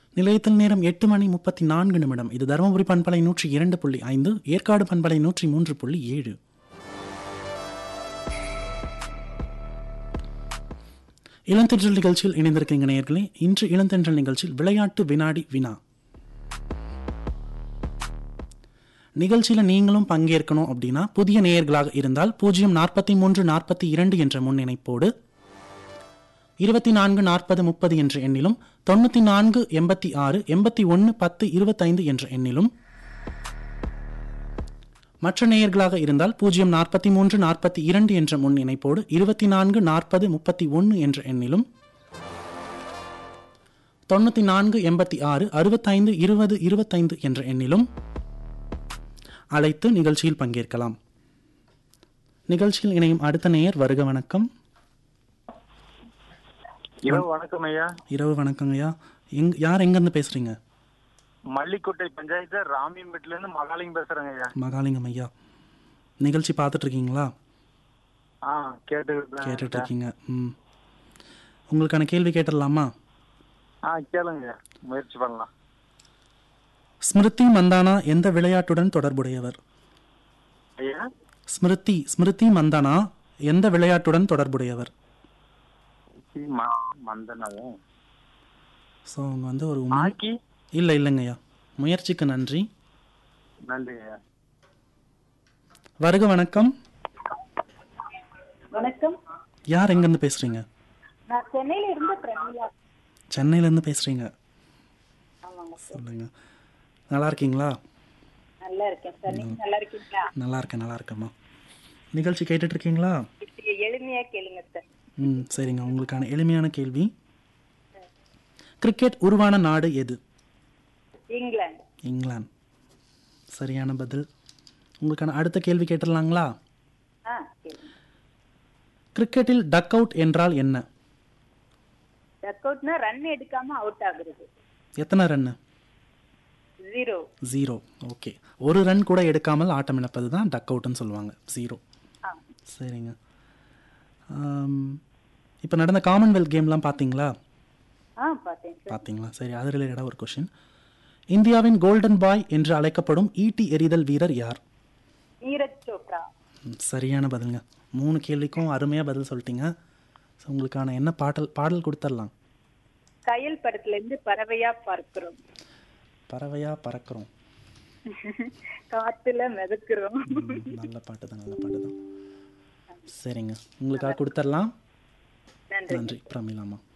நிலையத்தில் நேரம் எட்டு மணி முப்பத்தி நான்கு நிமிடம் இது தருமபுரி பண்பலை நூற்றி இரண்டு புள்ளி ஐந்து ஏற்காடு பண்பலை நூற்றி மூன்று புள்ளி ஏழு இளந்தென்றல் நிகழ்ச்சியில் இணைந்திருக்கீங்க நேயர்களே இன்று இளந்தென்றல் நிகழ்ச்சியில் விளையாட்டு வினாடி வினா நிகழ்ச்சியில் நீங்களும் பங்கேற்கணும் அப்படின்னா புதிய நேயர்களாக இருந்தால் பூஜ்ஜியம் நாற்பத்தி மூன்று நாற்பத்தி இரண்டு என்ற முன்னிணைப்போடு இருபத்தி நான்கு நாற்பது முப்பது என்ற எண்ணிலும் தொண்ணூற்றி நான்கு எண்பத்தி ஆறு எண்பத்தி ஒன்று பத்து இருபத்தைந்து என்ற எண்ணிலும் மற்ற நேயர்களாக இருந்தால் பூஜ்ஜியம் நாற்பத்தி மூன்று நாற்பத்தி இரண்டு என்ற முன் இணைப்போடு இருபத்தி நான்கு நாற்பது முப்பத்தி ஒன்று என்ற எண்ணிலும் தொண்ணூற்றி நான்கு எண்பத்தி ஆறு அறுபத்தைந்து இருபது இருபத்தைந்து என்ற எண்ணிலும் அழைத்து நிகழ்ச்சியில் பங்கேற்கலாம் நிகழ்ச்சியில் இணையும் அடுத்த நேயர் வருக வணக்கம் இரவு வணக்கம் ஐயா இரவு வணக்கங்கய்யா எங் யார் எங்கேருந்து பேசுறீங்க மல்லிக்கோட்டை பஞ்சாயத்து ராமியம்பேட்டில இருந்து மகாலிங்க பேசுறேங்க ஐயா மகாலிங்கம் ஐயா நிகழ்ச்சி பார்த்துட்டு இருக்கீங்களா ஆ கேட்டு கேட்டுட்டு இருக்கீங்க ம் உங்களுக்கான கேள்வி கேட்டுடலாமா ஆ கேளுங்க ஐயா முயற்சி பண்ணலாம் ஸ்மிருதி மந்தானா எந்த விளையாட்டுடன் தொடர்புடையவர் ஐயா ஸ்மிருதி ஸ்மிருதி மந்தானா எந்த விளையாட்டுடன் தொடர்புடையவர் சி, ம- மந்தனவும் ஸோ அவங்க வந்து ஒரு உமன் ஆக்கி இல்லை இல்லைங்கய்யா முயற்சிக்கு நன்றி நன்றி ஐயா வருக வணக்கம் வணக்கம் யார் எங்கேருந்து பேசுறீங்க நான் சென்னையில இருந்து பிரமிளா சென்னையிலேருந்து பேசுறீங்க ஆமாங்க சார் சொல்லுங்க நல்லா இருக்கீங்களா நல்லா இருக்கேன் சார் நீங்க நல்லா இருக்கீங்களா நல்லா இருக்கேன் நல்லா இருக்கேம்மா நிகழ்ச்சி கேட்டுட்டு இருக்கீங்களா இப்படி எளிமையா கேளுங்க சார் ம் சரிங்க உங்களுக்கான எளிமையான கேள்வி கிரிக்கெட் உருவான நாடு எது இங்கிலாந்து இங்கிலாந்து சரியான பதில் உங்களுக்கான அடுத்த கேள்வி கேட்டுடலாங்களா ஆ கேளுங்க கிரிக்கெட்டில் டக் அவுட் என்றால் என்ன டக் அவுட்னா ரன் எடுக்காம அவுட் ஆகுறது எத்தனை ரன்னு ஜீரோ ஜீரோ ஓகே ஒரு ரன் கூட எடுக்காமல் ஆட்டம் இழப்பது தான் டக் அவுட்னு சொல்லுவாங்க ஜீரோ ஆ சரிங்க இப்போ நடந்த காமன்வெல்த் கேம்லாம் பார்த்தீங்களா ஆ பார்த்தேன் சார் பார்த்தீங்களா சரி அது ரிலேட்டடாக ஒரு கொஷின் இந்தியாவின் கோல்டன் பாய் என்று அழைக்கப்படும் ஈட்டி எறிதல் வீரர் யார் நீரஜ் சோப்ரா ம், சரியான பதிலுங்க மூணு கேள்விக்கும் அருமையாக பதில் சொல்லிட்டீங்க ஸோ உங்களுக்கான என்ன பாடல் பாடல் கொடுத்துடலாம் கயல் படத்துல இருந்து பறவையா பார்க்கிறோம் பறவையாக பறக்கிறோம் காத்துல மிதக்கிறோம் ம், நல்ல பாட்டு தான் நல்ல பாட்டு தான் சரிங்க உங்களுக்காக கொடுத்துடலாம் நன்றி நன்றி பிரமிளாமா